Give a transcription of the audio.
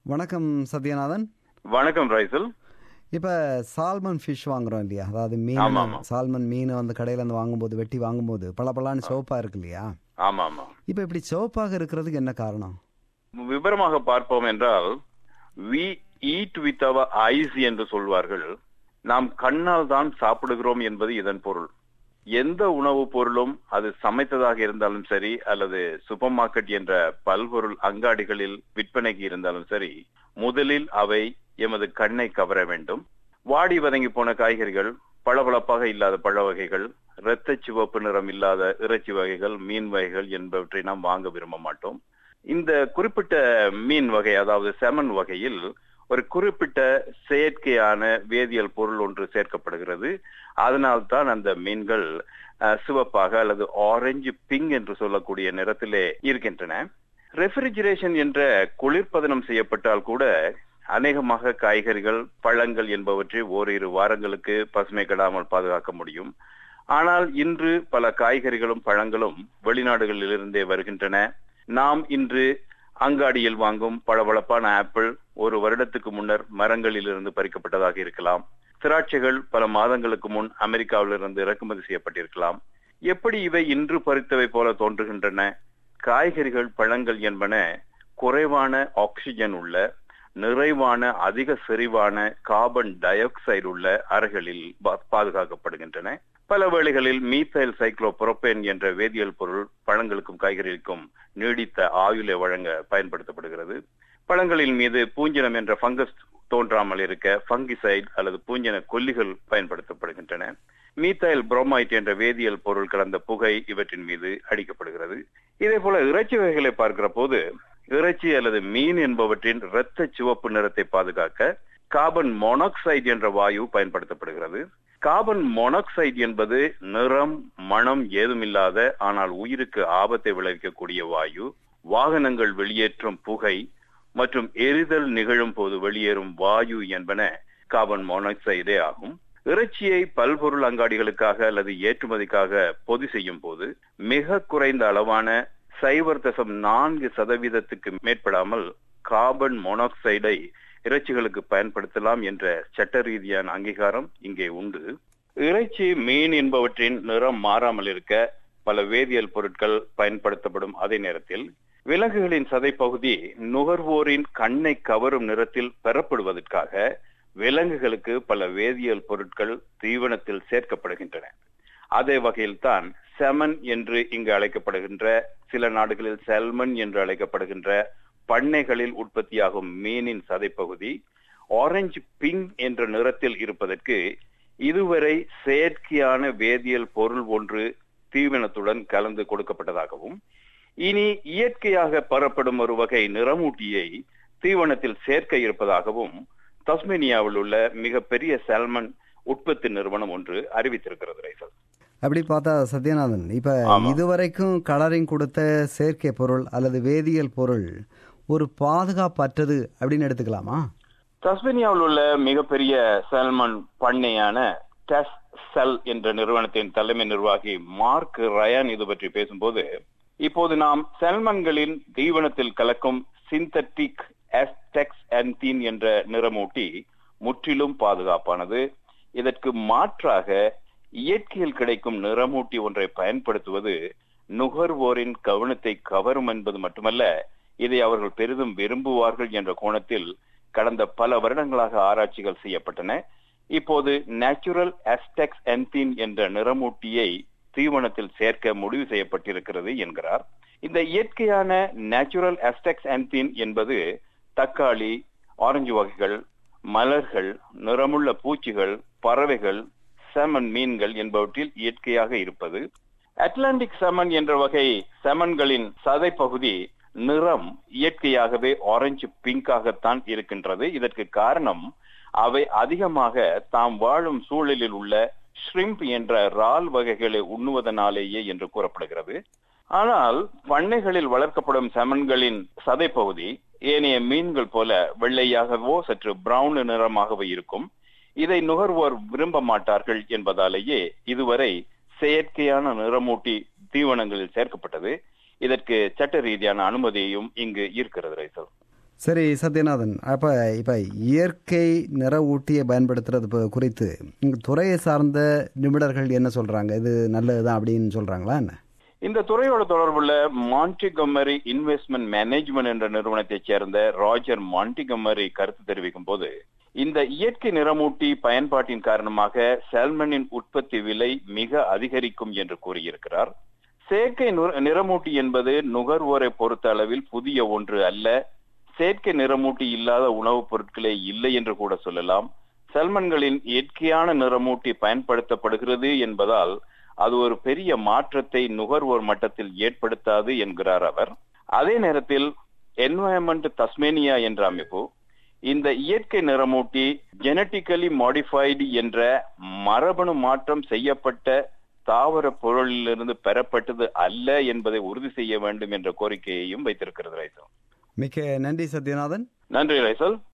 வணக்கம் சத்யநாதன் வணக்கம் ரைசல் இப்போ சால்மன் ஃபிஷ் வாங்குறோம் இல்லையா அதாவது ஆமா, மீன் ஆமா. சால்மன் மீன் வந்து கடையில இருந்து வாங்கும்போது வெட்டி வாங்கும்போது பளபளன்னு சிவப்பா இருக்கு இல்லையா ஆமா ஆமா இப்போ இப்படி சிவப்பாக இருக்கிறதுக்கு என்ன காரணம் விவரமாக பார்ப்போம் என்றால் we eat with our eyes என்று சொல்வார்கள் நாம் கண்ணால் தான் சாப்பிடுகிறோம் என்பது இதன் பொருள் எந்த உணவுப் பொருளும் அது சமைத்ததாக இருந்தாலும் சரி அல்லது சூப்பர் மார்க்கெட் என்ற பல்பொருள் அங்காடிகளில் விற்பனைக்கு இருந்தாலும் சரி முதலில் அவை எமது கண்ணை கவர வேண்டும் வாடி வதங்கி போன காய்கறிகள் பளபளப்பாக இல்லாத பழ வகைகள் இரத்த சிவப்பு நிறம் இல்லாத இறைச்சி வகைகள் மீன் வகைகள் என்பவற்றை நாம் வாங்க விரும்ப மாட்டோம் இந்த குறிப்பிட்ட மீன் வகை அதாவது செமன் வகையில் ஒரு குறிப்பிட்ட செயற்கையான வேதியியல் பொருள் ஒன்று சேர்க்கப்படுகிறது அதனால்தான் அந்த மீன்கள் அஹ், சிவப்பாக அல்லது ஆரஞ்சு பிங்க் என்று சொல்லக்கூடிய நிறத்திலே இருக்கின்றன ரெஃப்ரிஜரேஷன் என்ற குளிர்பதனம் செய்யப்பட்டால் கூட அநேகமாக காய்கறிகள் பழங்கள் என்பவற்றை ஓரிரு வாரங்களுக்கு பசுமை கெடாமல் பாதுகாக்க முடியும் ஆனால் இன்று பல காய்கறிகளும் பழங்களும் வெளிநாடுகளிலிருந்தே வருகின்றன நாம் இன்று அங்காடியில் வாங்கும் பளபளப்பான ஆப்பிள் ஒரு வருடத்துக்கு முன்னர் மரங்களிலிருந்து பறிக்கப்பட்டதாக இருக்கலாம் திராட்சைகள் பல மாதங்களுக்கு முன் அமெரிக்காவிலிருந்து இறக்குமதி செய்யப்பட்டிருக்கலாம் எப்படி இவை இன்று பறித்தவை போல தோன்றுகின்றன காய்கறிகள் பழங்கள் என்பன குறைவான ஆக்சிஜன் உள்ள நிறைவான அதிக செறிவான கார்பன் டை ஆக்சைடு உள்ள அறைகளில் பா- பாதுகாக்கப்படுகின்றன பல வேளைகளில் மீத்தைல் சைக்ளோபுரோபேன் என்ற வேதியியல் பொருள் பழங்களுக்கும் காய்கறிகளுக்கும் நீடித்த ஆயுளை வழங்க பயன்படுத்தப்படுகிறது பழங்களின் மீது பூஞ்சனம் என்ற ஃபங்கஸ் தோன்றாமல் இருக்க ஃபங்கிசைட் அல்லது பூஞ்சன கொல்லிகள் பயன்படுத்தப்படுகின்றன மீத்தைல் புரோமைட் என்ற வேதியியல் பொருள் கலந்த புகை இவற்றின் மீது அடிக்கப்படுகிறது இதே போல இறைச்சி வகைகளை பார்க்கிற போது இறைச்சி அல்லது மீன் என்பவற்றின் இரத்த சிவப்பு நிறத்தை பாதுகாக்க கார்பன் மோனாக்சைடு என்ற வாயு பயன்படுத்தப்படுகிறது கார்பன் மோனாக்சைடு என்பது நிறம் மனம் ஏதுமில்லாத ஆனால் உயிருக்கு ஆபத்தை விளைவிக்கக்கூடிய வாயு வாகனங்கள் வெளியேற்றும் புகை மற்றும் எரிதல் நிகழும் போது வெளியேறும் வாயு என்பன கார்பன் மோனாக்சைடே ஆகும் இறைச்சியை பல்பொருள் அங்காடிகளுக்காக அல்லது ஏற்றுமதிக்காக பொதி செய்யும் போது மிக குறைந்த அளவான சைபர் தசம் நான்கு சதவீதத்துக்கு மேற்படாமல் கார்பன் மோனாக்சைடை இறைச்சிகளுக்கு பயன்படுத்தலாம் என்ற சட்ட ரீதியான அங்கீகாரம் இங்கே உண்டு இறைச்சி மீன் என்பவற்றின் நிறம் மாறாமல் இருக்க பல வேதியியல் பொருட்கள் பயன்படுத்தப்படும் அதே நேரத்தில் விலங்குகளின் சதைப்பகுதி நுகர்வோரின் கண்ணை கவரும் நிறத்தில் பெறப்படுவதற்காக விலங்குகளுக்கு பல வேதியியல் பொருட்கள் தீவனத்தில் சேர்க்கப்படுகின்றன அதே வகையில்தான் செமன் என்று இங்கு அழைக்கப்படுகின்ற சில நாடுகளில் செல்மன் என்று அழைக்கப்படுகின்ற பண்ணைகளில் உற்பத்தியாகும் மீனின் சதைப்பகுதி ஆரஞ்சு பிங்க் என்ற நிறத்தில் இருப்பதற்கு இதுவரை செயற்கையான வேதியியல் பொருள் ஒன்று தீவனத்துடன் கலந்து கொடுக்கப்பட்டதாகவும் இனி இயற்கையாக பெறப்படும் ஒரு வகை நிறமூட்டியை தீவனத்தில் சேர்க்க இருப்பதாகவும் தஸ்மேனியாவில் உள்ள மிகப்பெரிய செல்மன் உற்பத்தி நிறுவனம் ஒன்று அறிவித்திருக்கிறது ரைசல் அப்படி பார்த்தா சத்யநாதன் இப்போ ஆமா. இதுவரைக்கும் கலரிங் கொடுத்த செயற்கை பொருள் அல்லது வேதியியல் பொருள் ஒரு பாதுகாப்பற்றது அப்படின்னு எடுத்துக்கலாமா தஸ்மேனியாவில் உள்ள மிகப்பெரிய செல்மன் பண்ணையான டெஸ் செல் என்ற நிறுவனத்தின் தலைமை நிர்வாகி மார்க் ரயான் இது பற்றி பேசும்போது இப்போது நாம் செல்மன்களின் தீவனத்தில் கலக்கும் சிந்தட்டிக் எஸ்டெக்ஸ் என்தீன் என்ற நிறமூட்டி முற்றிலும் பாதுகாப்பானது இதற்கு மாற்றாக இயற்கையில் கிடைக்கும் நிறமூட்டி ஒன்றை பயன்படுத்துவது நுகர்வோரின் கவனத்தை கவரும் என்பது மட்டுமல்ல இதை அவர்கள் பெரிதும் விரும்புவார்கள் என்ற கோணத்தில் கடந்த பல வருடங்களாக ஆராய்ச்சிகள் செய்யப்பட்டன இப்போது நேச்சுரல் அஸ்டெக்ஸ் என்தீன் என்ற நிறமூட்டியை தீவனத்தில் சேர்க்க முடிவு செய்யப்பட்டிருக்கிறது என்கிறார் இந்த இயற்கையான நேச்சுரல் அஸ்டெக்ஸ் என்தீன் என்பது தக்காளி ஆரஞ்சு வகைகள் மலர்கள் நிறமுள்ள பூச்சிகள் பறவைகள் செமன் மீன்கள் என்பவற்றில் இயற்கையாக இருப்பது அட்லாண்டிக் செமன் என்ற வகை செமன்களின் சதைப்பகுதி நிறம் இயற்கையாகவே ஆரஞ்சு பிங்காகத்தான் இருக்கின்றது இதற்கு காரணம் அவை அதிகமாக தாம் வாழும் சூழலில் உள்ள ஷ்ரிம்ப் என்ற இறால் வகைகளை உண்ணுவதனாலேயே என்று கூறப்படுகிறது ஆனால் பண்ணைகளில் வளர்க்கப்படும் செமன்களின் சதைப்பகுதி ஏனைய மீன்கள் போல வெள்ளையாகவோ சற்று பிரவுன் நிறமாகவோ இருக்கும் இதை நுகர்வோர் விரும்ப மாட்டார்கள் என்பதாலேயே இதுவரை செயற்கையான நிறமூட்டி தீவனங்களில் சேர்க்கப்பட்டது இதற்கு சட்ட ரீதியான அனுமதியும் இங்கு இருக்கிறது ரைசல் சரி சத்யநாதன் அப்ப இப்ப இயற்கை நிற ஊட்டியை பயன்படுத்துறது ப- குறித்து இங்க துறையை சார்ந்த நிபுணர்கள் என்ன சொல்றாங்க இது நல்லதுதான் அப்படின்னு சொல்றாங்களா என்ன இந்த துறையோட தொடர்புள்ள மாண்டிகமரி இன்வெஸ்ட்மெண்ட் மேனேஜ்மெண்ட் என்ற நிறுவனத்தைச் சேர்ந்த ராஜர் மாண்டிகமரி கருத்து தெரிவிக்கும் போது இந்த இயற்கை நிறமூட்டி பயன்பாட்டின் காரணமாக சால்மனின் உற்பத்தி விலை மிக அதிகரிக்கும் என்று கூறியிருக்கிறார் செயற்கை நுர- நிறமூட்டி என்பது நுகர்வோரை பொறுத்த அளவில் புதிய ஒன்று அல்ல செயற்கை நிறமூட்டி இல்லாத உணவுப் பொருட்களே இல்லை என்று கூட சொல்லலாம் சல்மன்களின் இயற்கையான நிறமூட்டி பயன்படுத்தப்படுகிறது என்பதால் அது ஒரு பெரிய மாற்றத்தை நுகர்வோர் மட்டத்தில் ஏற்படுத்தாது என்கிறார் அவர் அதே நேரத்தில் என்வாயன்மெண்ட் தஸ்மேனியா என்ற அமைப்பு இந்த இயற்கை நிறமூட்டி ஜெனட்டிக்கலி மாடிஃபைடு என்ற மரபணு மாற்றம் செய்யப்பட்ட தாவர பொருளிலிருந்து பெறப்பட்டது அல்ல என்பதை உறுதி செய்ய வேண்டும் என்ற கோரிக்கையையும் வைத்திருக்கிறது ரைசல் மிக்க நன்றி சத்யநாதன் நன்றி ரைசல்